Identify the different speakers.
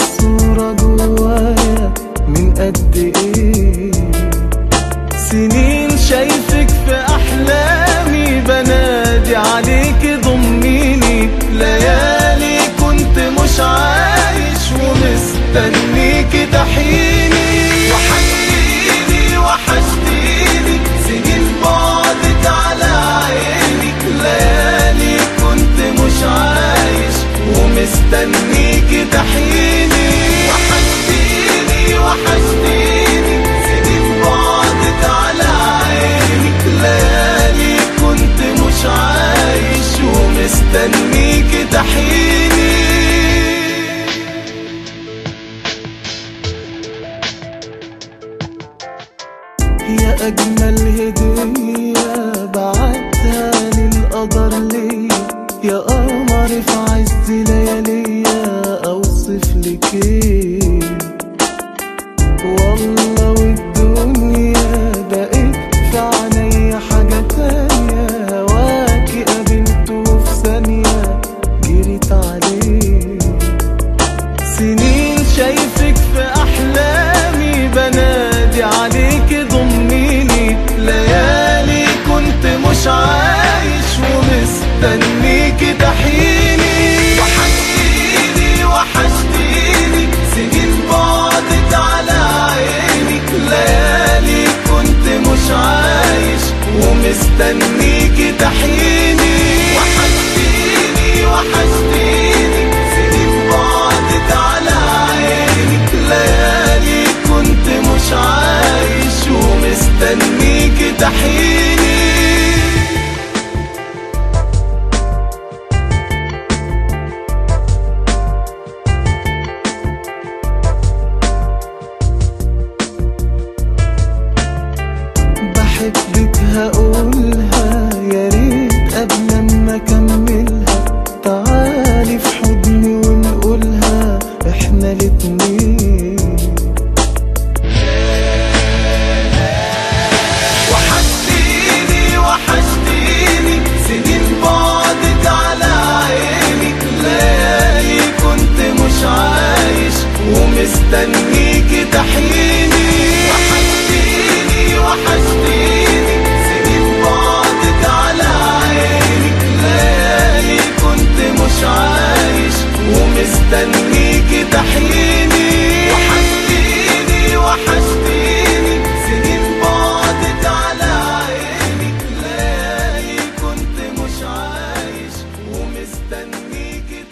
Speaker 1: صورة جوايا من قد ايه سنين شايفك في احلامي بنادي عليك ضميني ليالي كنت مش عايش ومستنيك تحيني وحشتيني وحشتيني سنين بعدت على عيني ليالي كنت مش عايش ومستنيك تحيني وحشتيني وحشتيني سنين بعدت على عيني ليالي كنت مش عايش ومستنيك تحيني يا أجمل هدية بعتها للقدر ليا يا قمر في عز لياليا أوصف لك إيه والله والدنيا بقت في عينيا حاجة تانية هواكي قابلته في ثانية جريت عليه سنين شايفك في احلامي بنادي عليك ضميني ليالي كنت مش عايش ومستنيك تحيني وحشتيني وحشتيني سنين بعدت على عيني ليالي كنت مش عايش ومستنيك تحيني وحشتيني وحشتيني سنين بعدت على عيني ليالي كنت مش عايش ومستنيك تحيني بحبك هقولها يا ريت قبل ما اكملها تعالي في حضني ونقولها احنا الاتنين وحشتيني وحشتيني سنين بعدت على عيني ليالي كنت مش عايش ومستنيك تحيني وحشتيني وحشتيني سنين بعدت على عيني ليالي كنت مش عايش ومستنيك تحيني وحشتيني وحشتيني سنين بعدت على عيني ليالي كنت مش عايش ومستنيك